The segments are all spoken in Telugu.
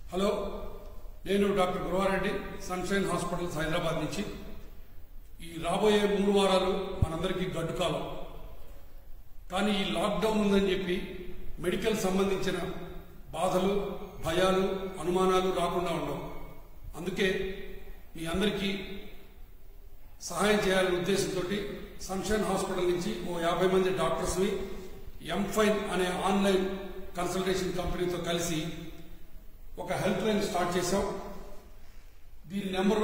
హలో నేను doctor Gurava Reddy Sunshine Hospitals Hyderabad నుంచి ఈ రాబోయే మూడు వారాలు మనందరికీ గడ్డు కాలం కానీ ఈ లాక్డౌన్ ఉందని చెప్పి మెడికల్ సంబంధించిన బాధలు భయాలు అనుమానాలు రాకుండా ఉండవు అందుకే మీ అందరికీ సహాయం చేయాలనే ఉద్దేశంతో సన్షైన్ హాస్పిటల్ నుంచి ఓ యాభై మంది డాక్టర్స్ని ఎంఫైన్ అనే ఆన్లైన్ కన్సల్టేషన్ కంపెనీతో కలిసి ఒక హెల్ప్ లైన్ స్టార్ట్ చేశాం దీని number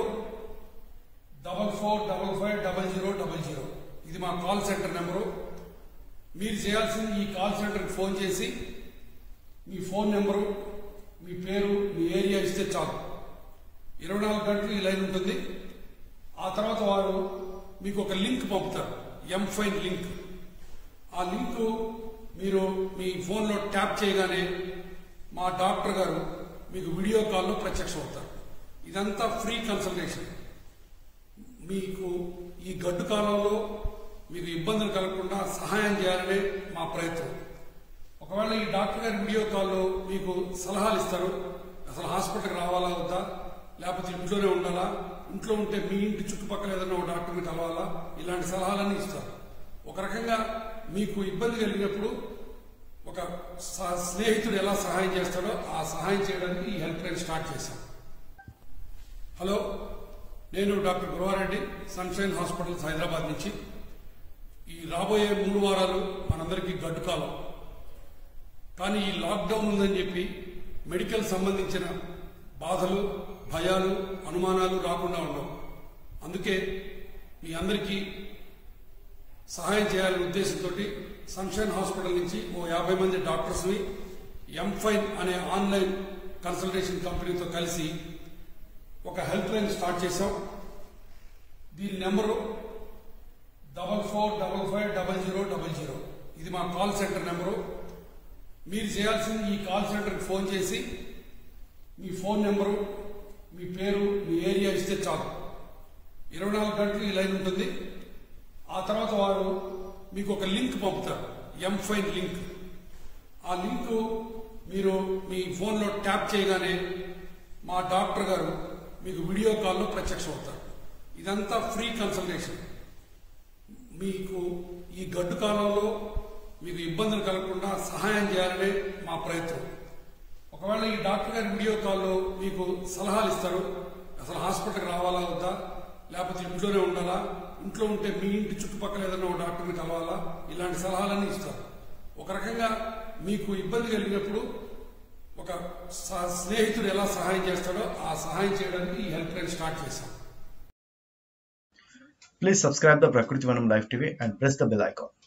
double four double five double zero double zero ఇది మా కాల్ సెంటర్ నెంబరు మీరు చేయాల్సింది ఈ కాల్ సెంటర్కి ఫోన్ చేసి మీ ఫోన్ నెంబరు మీ పేరు మీ ఏరియా ఇస్తే చాలు ఇరవై నాలుగు గంటలు ఈ లైన్ ఉంటుంది ఆ తర్వాత వారు మీకు ఒక లింక్ పంపుతారు ఎంఫైన్ లింక్ ఆ లింక్ మీరు మీ ఫోన్లో ట్యాప్ చేయగానే మా డాక్టర్ గారు మీకు వీడియో కాల్లో ప్రత్యక్షం అవుతారు ఇదంతా ఫ్రీ కన్సల్టేషన్ మీకు ఈ గడ్డు కాలంలో మీకు ఇబ్బందులు కలగకుండా సహాయం చేయాలనే మా ప్రయత్నం ఒకవేళ ఈ డాక్టర్ గారి వీడియో కాల్లో మీకు సలహాలు ఇస్తారు అసలు హాస్పిటల్కి రావాలా వద్దా లేకపోతే ఇంట్లోనే ఉండాలా ఇంట్లో ఉంటే మీ ఇంటి చుట్టుపక్కల ఏదైనా ఒక డాక్టర్ని కలవాలా ఇలాంటి సలహాలన్నీ ఇస్తారు ఒక రకంగా మీకు ఇబ్బంది కలిగినప్పుడు ఒక స- స్నేహితుడు ఎలా సహాయం చేస్తాడో ఆ సహాయం చేయడానికి ఈ హెల్ప్ లైన్ స్టార్ట్ చేశాం హలో నేను doctor Gurava Reddy Sunshine Hospitals Hyderabad నుంచి ఈ రాబోయే మూడు వారాలు మనందరికీ గడ్డు కాలం కానీ ఈ లాక్డౌన్ ఉందని చెప్పి మెడికల్ సంబంధించిన బాధలు భయాలు అనుమానాలు రాకుండా ఉండవు అందుకే మీ అందరికీ సహాయం చేయాలనే ఉద్దేశంతో సన్షైన్ హాస్పిటల్ నుంచి ఓ యాభై మంది డాక్టర్స్ని ఎంఫైన్ అనే ఆన్లైన్ కన్సల్టేషన్ కంపెనీతో కలిసి ఒక హెల్ప్ లైన్ స్టార్ట్ చేశాం దీని number double four double five double zero double zero ఇది మా కాల్ సెంటర్ నెంబరు మీరు చేయాల్సింది ఈ కాల్ సెంటర్కి ఫోన్ చేసి మీ ఫోన్ నెంబరు మీ పేరు మీ ఏరియా ఇస్తే చాలు ఇరవై నాలుగు గంటలు ఈ లైన్ ఉంటుంది ఆ తర్వాత వారు మీకు ఒక లింక్ పంపుతారు ఎంఫైన్ లింక్ ఆ లింక్ మీరు మీ ఫోన్లో ట్యాప్ చేయగానే మా డాక్టర్ గారు మీకు వీడియో కాల్లో ప్రత్యక్షం అవుతారు ఇదంతా ఫ్రీ కన్సల్టేషన్ మీకు ఈ గడ్డు కాలంలో మీకు ఇబ్బందులు కలగకుండా సహాయం చేయాలనే మా ప్రయత్నం ఒకవేళ ఈ డాక్టర్ గారి వీడియో కాల్లో మీకు సలహాలు ఇస్తారు అసలు హాస్పిటల్కి రావాలా వద్దా లేకపోతే ఇంట్లోనే ఉండాలా ఇంట్లో ఉంటే మీ ఇంటి చుట్టుపక్కల ఏదైనా ఒక డాక్టర్ని కలవాలా ఇలాంటి సలహాలన్నీ ఇస్తారు ఒక రకంగా మీకు ఇబ్బంది కలిగినప్పుడు ఒక స- స్నేహితుడు ఎలా సహాయం చేస్తాడో ఆ సహాయం చేయడానికి ఈ హెల్ప్ లైన్ స్టార్ట్ చేశాం Please subscribe the Prakriti Vanam Live TV and press the bell icon.